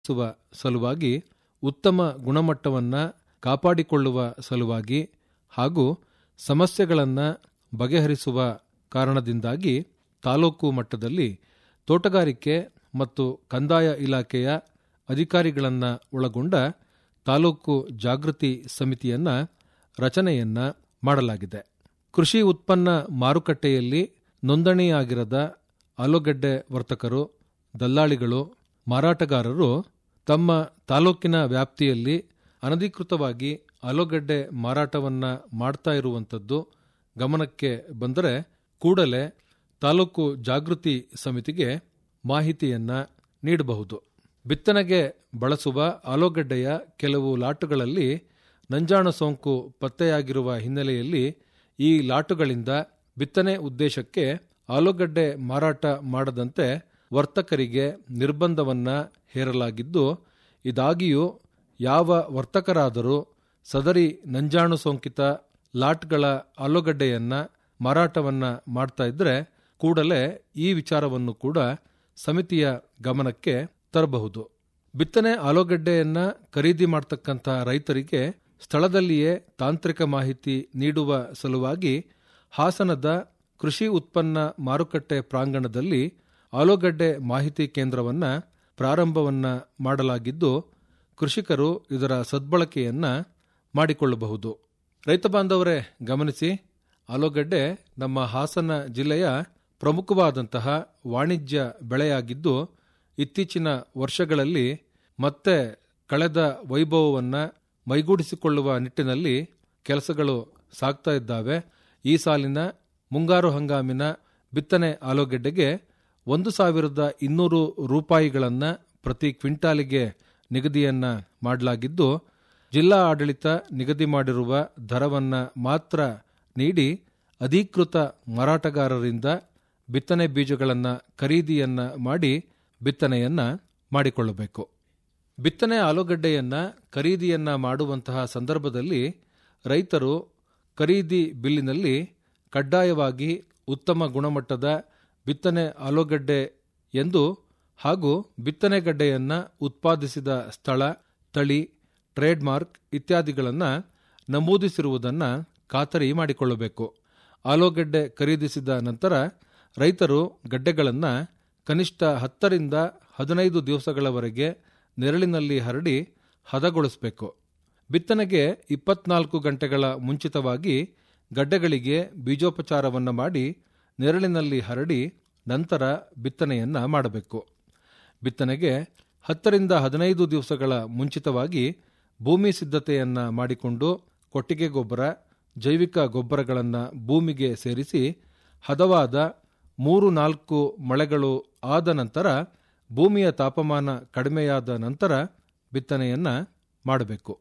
ಸುವ ಸಲುವಾಗಿ ಉತ್ತಮ ಗುಣಮಟ್ಟವನ್ನು ಕಾಪಾಡಿಕೊಳ್ಳುವ ಸಲುವಾಗಿ ಹಾಗೂ ಸಮಸ್ಯೆಗಳನ್ನು ಬಗೆಹರಿಸುವ ಕಾರಣದಿಂದಾಗಿ ತಾಲೂಕು ಮಟ್ಟದಲ್ಲಿ ತೋಟಗಾರಿಕೆ ಮತ್ತು ಕಂದಾಯ ಇಲಾಖೆಯ ಅಧಿಕಾರಿಗಳನ್ನು ಒಳಗೊಂಡ ತಾಲೂಕು ಜಾಗೃತಿ ಸಮಿತಿಯನ್ನ ರಚನೆಯನ್ನ ಮಾಡಲಾಗಿದೆ ಕೃಷಿ ಉತ್ಪನ್ನ ಮಾರುಕಟ್ಟೆಯಲ್ಲಿ ನೋಂದಣಿಯಾಗಿರದ ಆಲೂಗಡ್ಡೆ ವರ್ತಕರು ದಲ್ಲಾಳಿಗಳು ಮಾರಾಟಗಾರರು ತಮ್ಮ ತಾಲೂಕಿನ ವ್ಯಾಪ್ತಿಯಲ್ಲಿ ಅನಧಿಕೃತವಾಗಿ ಆಲೂಗಡ್ಡೆ ಮಾರಾಟವನ್ನ ಮಾಡ್ತಾ ಇರುವಂಥದ್ದು ಗಮನಕ್ಕೆ ಬಂದರೆ ಕೂಡಲೇ ತಾಲೂಕು ಜಾಗೃತಿ ಸಮಿತಿಗೆ ಮಾಹಿತಿಯನ್ನ ನೀಡಬಹುದು ಬಿತ್ತನೆಗೆ ಬಳಸುವ ಆಲೂಗಡ್ಡೆಯ ಕೆಲವು ಲಾಟುಗಳಲ್ಲಿ ನಂಜಾಣು ಸೋಂಕು ಪತ್ತೆಯಾಗಿರುವ ಹಿನ್ನೆಲೆಯಲ್ಲಿ ಈ ಲಾಟುಗಳಿಂದ ಬಿತ್ತನೆ ಉದ್ದೇಶಕ್ಕೆ ಆಲೂಗಡ್ಡೆ ಮಾರಾಟ ಮಾಡದಂತೆ ವರ್ತಕರಿಗೆ ನಿರ್ಬಂಧವನ್ನ ಹೇರಲಾಗಿದ್ದು ಇದಾಗಿಯೂ ಯಾವ ವರ್ತಕರಾದರೂ ಸದರಿ ನಂಜಾಣು ಸೋಂಕಿತ ಲಾಟ್ಗಳ ಆಲೂಗಡ್ಡೆಯನ್ನ ಮಾರಾಟವನ್ನ ಮಾಡ್ತಾ ಇದ್ರೆ ಕೂಡಲೇ ಈ ವಿಚಾರವನ್ನು ಕೂಡ ಸಮಿತಿಯ ಗಮನಕ್ಕೆ ತರಬಹುದು ಬಿತ್ತನೆ ಆಲೂಗಡ್ಡೆಯನ್ನ ಖರೀದಿ ಮಾಡತಕ್ಕಂಥ ರೈತರಿಗೆ ಸ್ಥಳದಲ್ಲಿಯೇ ತಾಂತ್ರಿಕ ಮಾಹಿತಿ ನೀಡುವ ಸಲುವಾಗಿ ಹಾಸನದ ಕೃಷಿ ಉತ್ಪನ್ನ ಮಾರುಕಟ್ಟೆ ಪ್ರಾಂಗಣದಲ್ಲಿ ಆಲೂಗಡ್ಡೆ ಮಾಹಿತಿ ಕೇಂದ್ರವನ್ನ ಪ್ರಾರಂಭವನ್ನ ಮಾಡಲಾಗಿದ್ದು ಕೃಷಿಕರು ಇದರ ಸದ್ಬಳಕೆಯನ್ನ ಮಾಡಿಕೊಳ್ಳಬಹುದು ರೈತ ಬಾಂಧವರೇ ಗಮನಿಸಿ ಆಲೂಗಡ್ಡೆ ನಮ್ಮ ಹಾಸನ ಜಿಲ್ಲೆಯ ಪ್ರಮುಖವಾದಂತಹ ವಾಣಿಜ್ಯ ಬೆಳೆಯಾಗಿದ್ದು ಇತ್ತೀಚಿನ ವರ್ಷಗಳಲ್ಲಿ ಮತ್ತೆ ಕಳೆದ ವೈಭವವನ್ನ ಮೈಗೂಡಿಸಿಕೊಳ್ಳುವ ನಿಟ್ಟಿನಲ್ಲಿ ಕೆಲಸಗಳು ಸಾಗ್ತಾ ಇದ್ದಾವೆ ಈ ಸಾಲಿನ ಮುಂಗಾರು ಹಂಗಾಮಿನ ಬಿತ್ತನೆ ಆಲೂಗೆಡ್ಡೆಗೆ ಒಂದು ಸಾವಿರದ ಇನ್ನೂರು ರೂಪಾಯಿಗಳನ್ನ ಪ್ರತಿ ಕ್ವಿಂಟಾಲಿಗೆ ನಿಗದಿಯನ್ನ ಮಾಡಲಾಗಿದ್ದು ಜಿಲ್ಲಾ ಆಡಳಿತ ನಿಗದಿ ಮಾಡಿರುವ ದರವನ್ನ ಮಾತ್ರ ನೀಡಿ ಅಧಿಕೃತ ಮಾರಾಟಗಾರರಿಂದ ಬಿತ್ತನೆ ಬೀಜಗಳನ್ನ ಖರೀದಿಯನ್ನ ಮಾಡಿ ಬಿತ್ತನೆಯನ್ನ ಮಾಡಿಕೊಳ್ಳಬೇಕು ಬಿತ್ತನೆ ಆಲೂಗಡ್ಡೆಯನ್ನ ಖರೀದಿಯನ್ನ ಮಾಡುವಂತಹ ಸಂದರ್ಭದಲ್ಲಿ ರೈತರು ಖರೀದಿ ಬಿಲ್ಲಿನಲ್ಲಿ ಕಡ್ಡಾಯವಾಗಿ ಉತ್ತಮ ಗುಣಮಟ್ಟದ ಬಿತ್ತನೆ ಆಲೂಗಡ್ಡೆ ಎಂದು ಹಾಗೂ ಬಿತ್ತನೆಗಡ್ಡೆಯನ್ನ ಉತ್ಪಾದಿಸಿದ ಸ್ಥಳ ತಳಿ ಟ್ರೇಡ್ ಮಾರ್ಕ್ ಇತ್ಯಾದಿಗಳನ್ನು ನಮೂದಿಸಿರುವುದನ್ನು ಖಾತರಿ ಮಾಡಿಕೊಳ್ಳಬೇಕು ಆಲೂಗಡ್ಡೆ ಖರೀದಿಸಿದ ನಂತರ ರೈತರು ಗಡ್ಡೆಗಳನ್ನು ಕನಿಷ್ಠ ಹತ್ತರಿಂದ ಹದಿನೈದು ದಿವಸಗಳವರೆಗೆ ನೆರಳಿನಲ್ಲಿ ಹರಡಿ ಹದಗೊಳಿಸಬೇಕು ಬಿತ್ತನೆಗೆ ಇಪ್ಪತ್ನಾಲ್ಕು ಗಂಟೆಗಳ ಮುಂಚಿತವಾಗಿ ಗಡ್ಡೆಗಳಿಗೆ ಬೀಜೋಪಚಾರವನ್ನು ಮಾಡಿ ನೆರಳಿನಲ್ಲಿ ಹರಡಿ ನಂತರ ಬಿತ್ತನೆಯನ್ನ ಮಾಡಬೇಕು ಬಿತ್ತನೆಗೆ ಹತ್ತರಿಂದ ಹದಿನೈದು ದಿವಸಗಳ ಮುಂಚಿತವಾಗಿ ಭೂಮಿ ಸಿದ್ಧತೆಯನ್ನ ಮಾಡಿಕೊಂಡು ಕೊಟ್ಟಿಗೆ ಗೊಬ್ಬರ ಜೈವಿಕ ಗೊಬ್ಬರಗಳನ್ನು ಭೂಮಿಗೆ ಸೇರಿಸಿ ಹದವಾದ ಮೂರು ನಾಲ್ಕು ಮಳೆಗಳು ಆದ ನಂತರ ಭೂಮಿಯ ತಾಪಮಾನ ಕಡಿಮೆಯಾದ ನಂತರ ಬಿತ್ತನೆಯನ್ನ ಮಾಡಬೇಕು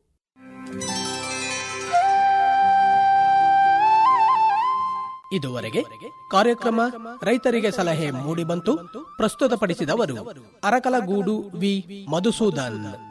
ಇದುವರೆಗೆ ಕಾರ್ಯಕ್ರಮ ರೈತರಿಗೆ ಸಲಹೆ ಮೂಡಿಬಂತು ಪ್ರಸ್ತುತಪಡಿಸಿದವರು ಅರಕಲಗೂಡು ವಿ ಮಧುಸೂದನ್